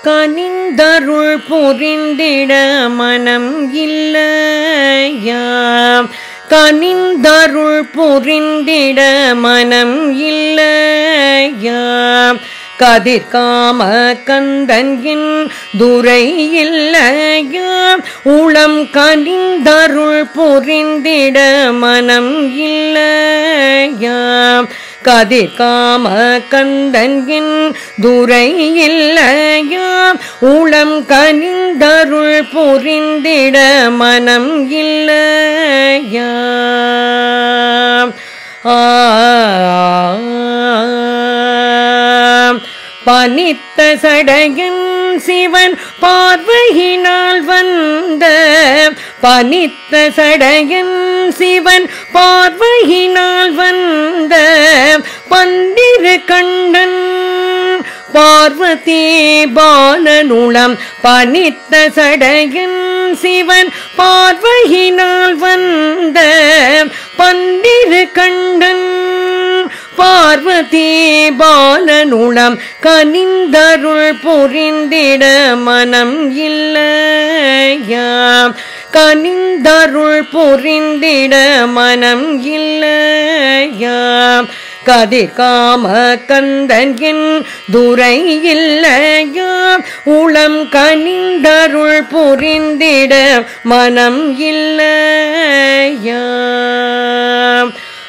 கனிந்தருள் புரிந்திட மனம் இல்லையாம் கனிந்தருள் புரிந்திட மனம் இல்லையாம் கதிர்காம கந்தன்கின் துரை இல்லையாம் உளம் கனிந்தருள் புரிந்திட மனம் இல்லையாம் கதிர்காம கந்தன்கின் துரை இல்லையாம் உளம் கனிந்தருள் புரிந்திட மனம் இல்லையாம் ஆ பனித்த சடையன் சிவன் பார்வையினால் வந்த பனித்த சடையன் சிவன் பார்வையினால் வந்த பந்திரு கண்ணன் பார்வதி பாலனுளம் பனித்த சடையன் சிவன் பார்வையினால் வந்த பந்திரு கண்டன் பார்வதி பாலனுளம் கனிந்தருள் புரிந்திட மனம் இல்லையாம் கனிந்தருள் புரிந்திட மனம் இல்லையாம் கதிர்காம கந்தன் துரை இல்லையாம் உளம் கனிந்தருள் புரிந்திட மனம் இல்லையாம்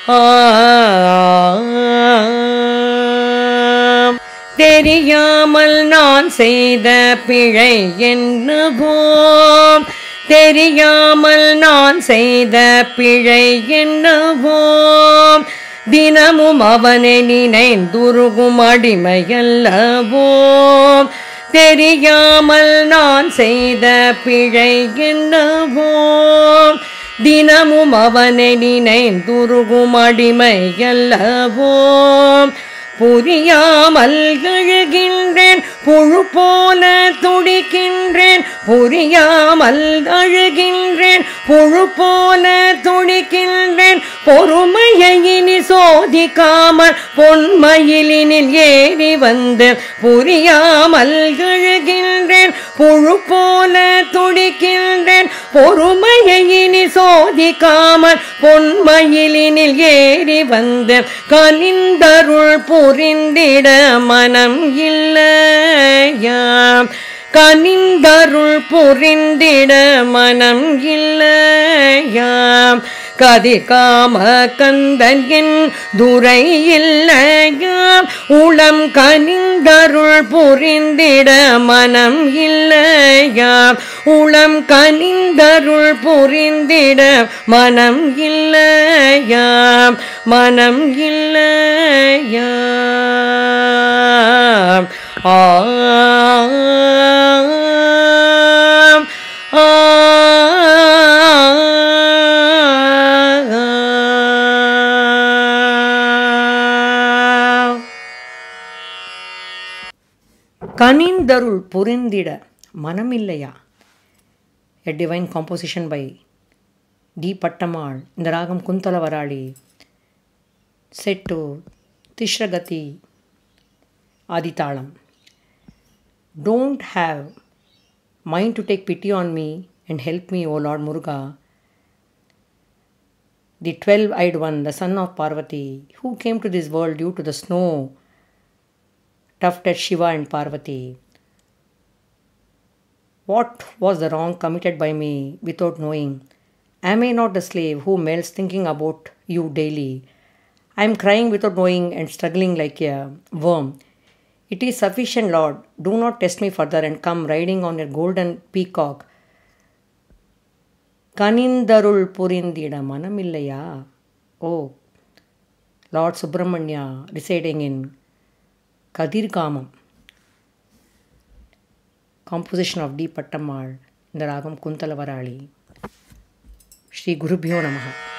தெரியாமல் நான் செய்த பிழை என்னவோம் தெரியாமல் நான் செய்த பிழை என்னவோம் தினமும் அவனை நினைந்துருகும் அடிமையல்லவோம் தெரியாமல் நான் செய்த பிழை என்னவோம் தினமும் அவனை நினைந்துருகும் அடிமையல்லவோம் புரியாமல் அழுகின்றேன் புழு போல துடிக்கின்றேன் புரியாமல் அழுகின்றேன் புழு போல துடிக்கின்றேன் பொறுமையை இனி சோதிக்காமல் பொன்மயிலினில் ஏறி வந்து புரியாமல் அழுகின்றேன் புழு போல துடிக்கின்றேன் பொறுமையை இனி சோதிக்காமல் பொன்மயிலினில் ஏறி வந்து கனிந்தருள் புரிந்திட மனம் இல்லையாம் கனிந்தருள் புரிந்திட மனம் இல்லையாம் கதிர்காம கந்தன் துரை இல்லையாம் உளம் கனிந்தருள் புரிந்திட மனம் இல்லையாம் உளம் கனிந்தருள் புரிந்திட மனம் இல்லையாம் மனம் இல்லையாம் ஆ ஆ கனிந்தருள் புரிந்திட மனமில்லையா a divine composition by T Pattammal இந்த ராகம் Kuntala Varali set to Tishragati Adithalam don't have mind to take pity on me and help me O lord Muruga the 12 eyed one, the son of Parvati, who came to this world due to the snow tufted Shiva and Parvati. What was the wrong committed by me without knowing? Am I not the slave who melts thinking about you daily? I am crying without knowing and struggling like a worm. It is sufficient, Lord. Do not test me further and come riding on your golden peacock கனிந்தருள் புரிந்திட மனமில்லையா O lord Subramanya residing in Kathirgamam composition of T Pattammal இந்த ராகம் குந்தலவராளி ஸ்ரீ குருபியோ நமகா